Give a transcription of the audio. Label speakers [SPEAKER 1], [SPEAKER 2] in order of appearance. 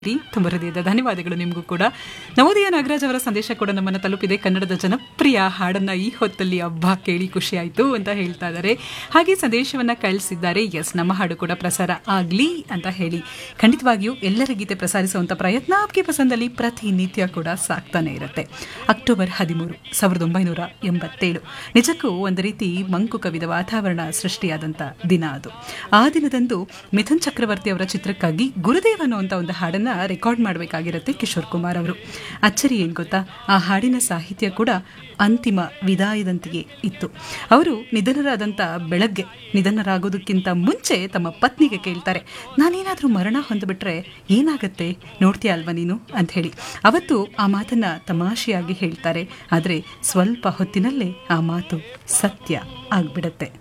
[SPEAKER 1] ತುಂಬ ಹೃದಯದ ಧನ್ಯವಾದಗಳು ನಿಮಗೂ ಕೂಡ ನವೋದಯ ನಾಗರಾಜ್ ಅವರ ಸಂದೇಶ ಕೂಡ ನಮ್ಮನ್ನು ತಲುಪಿದೆ ಕನ್ನಡದ ಜನಪ್ರಿಯ ಹಾಡನ್ನ ಈ ಹೊತ್ತಲ್ಲಿ ಹಬ್ಬ ಕೇಳಿ ಖುಷಿ ಆಯಿತು ಅಂತ ಹೇಳ್ತಾ ಇದ್ದಾರೆ ಹಾಗೆ ಸಂದೇಶವನ್ನ ಕಳಿಸಿದ್ದಾರೆ ಎಸ್ ನಮ್ಮ ಹಾಡು ಕೂಡ ಪ್ರಸಾರ ಆಗಲಿ ಅಂತ ಹೇಳಿ ಖಂಡಿತವಾಗಿಯೂ ಎಲ್ಲರ ಗೀತೆ ಪ್ರಸಾರಿಸುವಂಥ ಪ್ರಯತ್ನ ಆಪ್ಗೆ ಪಸಂದಲ್ಲಿ ಪ್ರತಿನಿತ್ಯ ಕೂಡ ಸಾಕ್ತಾನೆ ಇರುತ್ತೆ ಅಕ್ಟೋಬರ್ ಹದಿಮೂರು ಸಾವಿರದ ಒಂಬೈನೂರ ಎಂಬತ್ತೇಳು ನಿಜಕ್ಕೂ ಒಂದು ರೀತಿ ಮಂಕು ಕವಿದ ವಾತಾವರಣ ಸೃಷ್ಟಿಯಾದಂಥ ದಿನ ಅದು ಆ ದಿನದಂದು ಮಿಥುನ್ ಚಕ್ರವರ್ತಿ ಅವರ ಚಿತ್ರಕ್ಕಾಗಿ ಗುರುದೇವ್ ಅನ್ನುವಂಥ ಒಂದು ಹಾಡನ್ನ ರೆಕಾರ್ಡ್ ಮಾಡಬೇಕಾಗಿರುತ್ತೆ ಕಿಶೋರ್ ಕುಮಾರ್ ಅವರು ಅಚ್ಚರಿ ಏನು ಗೊತ್ತಾ ಆ ಹಾಡಿನ ಸಾಹಿತ್ಯ ಕೂಡ ಅಂತಿಮ ವಿದಾಯದಂತೆಯೇ ಇತ್ತು ಅವರು ನಿಧನರಾದಂಥ ಬೆಳಗ್ಗೆ ನಿಧನರಾಗೋದಕ್ಕಿಂತ ಮುಂಚೆ ತಮ್ಮ ಪತ್ನಿಗೆ ಕೇಳ್ತಾರೆ ನಾನೇನಾದರೂ ಮರಣ ಹೊಂದ್ಬಿಟ್ರೆ ಏನಾಗತ್ತೆ ನೋಡ್ತೀಯ ಅಲ್ವಾ ನೀನು ಅಂತ ಹೇಳಿ ಅವತ್ತು ಆ ಮಾತನ್ನ ತಮಾಷೆಯಾಗಿ ಹೇಳ್ತಾರೆ ಆದರೆ ಸ್ವಲ್ಪ ಹೊತ್ತಿನಲ್ಲೇ ಆ ಮಾತು ಸತ್ಯ ಆಗ್ಬಿಡತ್ತೆ